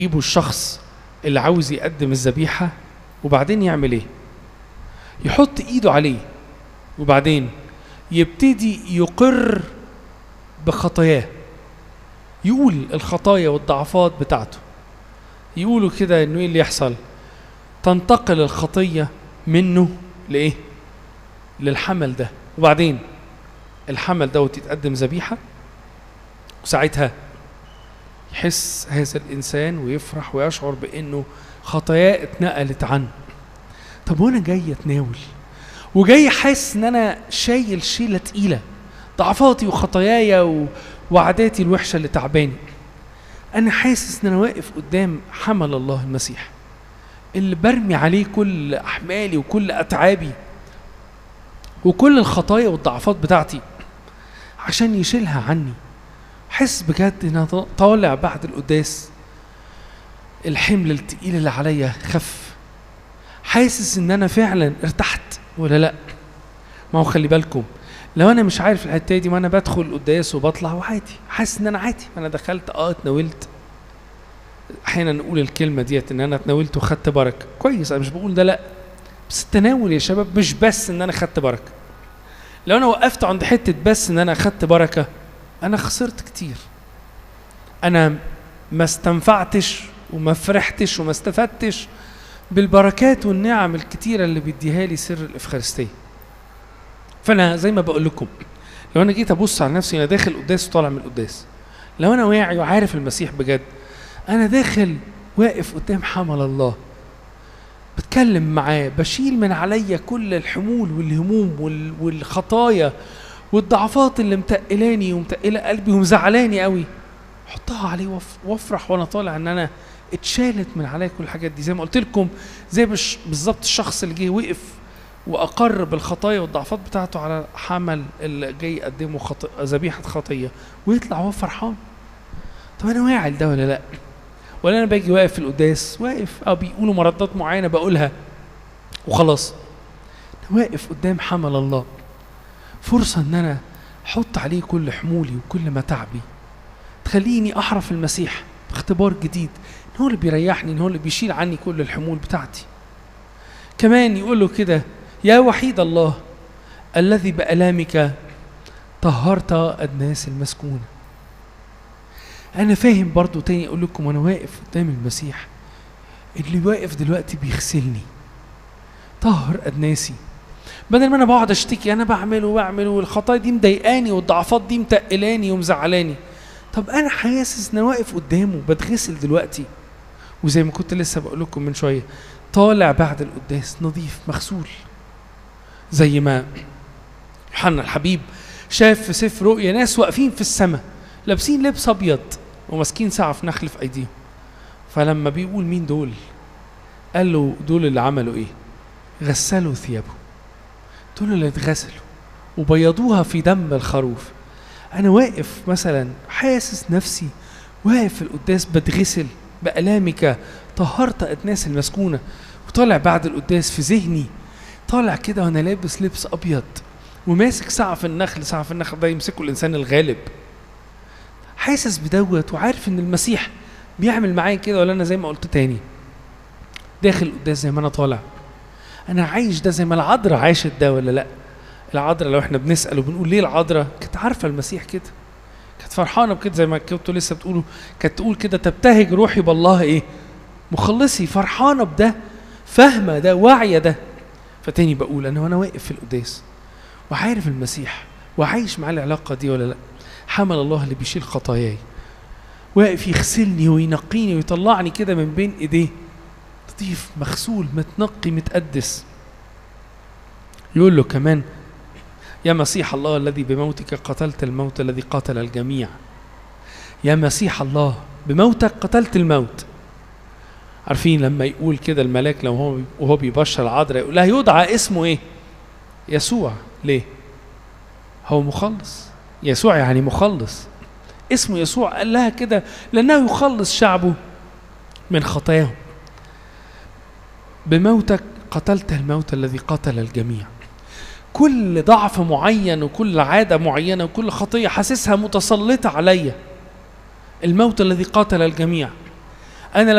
يجيبوا الشخص اللي عاوز يقدم الذبيحة وبعدين يعمل ايه يحط ايده عليه وبعدين يبتدي يقر بخطاياه يقول الخطايا والضعفات بتاعته يقولوا كده انه ايه اللي يحصل تنتقل الخطية منه لايه للحمل ده وبعدين الحمل دوت يتقدم ذبيحة وساعتها يحس هذا الإنسان ويفرح ويشعر بأنه خطاياه اتنقلت عنه طب وأنا جاي أتناول وجاي حاسس إن أنا شايل شيلة تقيلة ضعفاتي وخطاياي و... وعاداتي الوحشة اللي تعباني أنا حاسس إن أنا واقف قدام حمل الله المسيح اللي برمي عليه كل أحمالي وكل أتعابي وكل الخطايا والضعفات بتاعتي عشان يشيلها عني حس بجد ان انا طالع بعد القداس الحمل التقيل اللي عليا خف حاسس ان انا فعلا ارتحت ولا لا ما هو خلي بالكم لو انا مش عارف الحته دي وانا بدخل القداس وبطلع وعادي حاسس ان انا عادي انا دخلت اه اتناولت احيانا نقول الكلمه ديت ان انا اتناولت وخدت بركه كويس انا مش بقول ده لا بس التناول يا شباب مش بس ان انا خدت بركه لو انا وقفت عند حته بس ان انا خدت بركه انا خسرت كتير انا ما استنفعتش وما فرحتش وما استفدتش بالبركات والنعم الكتيره اللي بيديها لي سر الافخارستيه فانا زي ما بقول لكم لو انا جيت ابص على نفسي انا داخل قداس وطالع من القداس لو انا واعي وعارف المسيح بجد انا داخل واقف قدام حمل الله بتكلم معاه بشيل من عليا كل الحمول والهموم وال- والخطايا والضعفات اللي متقلاني ومتقله قلبي ومزعلاني قوي حطها عليه وف- وافرح وانا طالع ان انا اتشالت من عليا كل الحاجات دي زي ما قلت لكم زي بش- بالظبط الشخص اللي جه وقف واقر بالخطايا والضعفات بتاعته على حمل اللي جاي يقدمه خط... ذبيحه خطيه ويطلع وهو فرحان طب انا واعي لده ولا لا ولا انا باجي واقف في القداس واقف او بيقولوا مردات معينه بقولها وخلاص أنا واقف قدام حمل الله فرصه ان انا احط عليه كل حمولي وكل متاعبي تخليني اعرف المسيح باختبار جديد ان هو اللي بيريحني ان هو اللي بيشيل عني كل الحمول بتاعتي كمان يقول له كده يا وحيد الله الذي بألامك طهرت أدناس المسكونة أنا فاهم برضو تاني أقول لكم وأنا واقف قدام المسيح اللي واقف دلوقتي بيغسلني طهر أدناسي بدل ما أنا بقعد أشتكي أنا بعمل وبعمل والخطايا دي مضايقاني والضعفات دي متقلاني ومزعلاني طب أنا حاسس إن أنا واقف قدامه بتغسل دلوقتي وزي ما كنت لسه بقول لكم من شوية طالع بعد القداس نظيف مغسول زي ما يوحنا الحبيب شاف في سفر رؤيا ناس واقفين في السماء لابسين لبس ابيض وماسكين سعف نخل في ايديهم فلما بيقول مين دول قال له دول اللي عملوا ايه غسلوا ثيابهم دول اللي اتغسلوا وبيضوها في دم الخروف انا واقف مثلا حاسس نفسي واقف في القداس بتغسل بألامك طهرت أدناس المسكونة وطالع بعد القداس في ذهني طالع كده وانا لابس لبس ابيض وماسك سعف النخل سعف النخل ده يمسكه الانسان الغالب حاسس بدوت وعارف ان المسيح بيعمل معايا كده ولا انا زي ما قلت تاني داخل قداس زي ما انا طالع انا عايش ده زي ما العذراء عاشت ده ولا لا العذراء لو احنا بنسال وبنقول ليه العذراء كانت عارفه المسيح كده كانت فرحانه بكده زي ما كنتوا لسه بتقولوا كانت تقول كده تبتهج روحي بالله ايه مخلصي فرحانه بده فاهمه ده واعيه ده فتاني بقول انا وانا واقف في القداس وعارف المسيح وعايش معاه العلاقه دي ولا لا حمل الله اللي بيشيل خطاياي واقف يغسلني وينقيني ويطلعني كده من بين ايديه نظيف مغسول متنقي متقدس يقول له كمان يا مسيح الله الذي بموتك قتلت الموت الذي قتل الجميع يا مسيح الله بموتك قتلت الموت عارفين لما يقول كده الملاك لو هو وهو بيبشر العذراء يقول لها يدعى اسمه ايه؟ يسوع ليه؟ هو مخلص يسوع يعني مخلص اسمه يسوع قال لها كده لانه يخلص شعبه من خطاياهم بموتك قتلت الموت الذي قتل الجميع كل ضعف معين وكل عاده معينه وكل خطيه حاسسها متسلطه عليا الموت الذي قاتل الجميع انا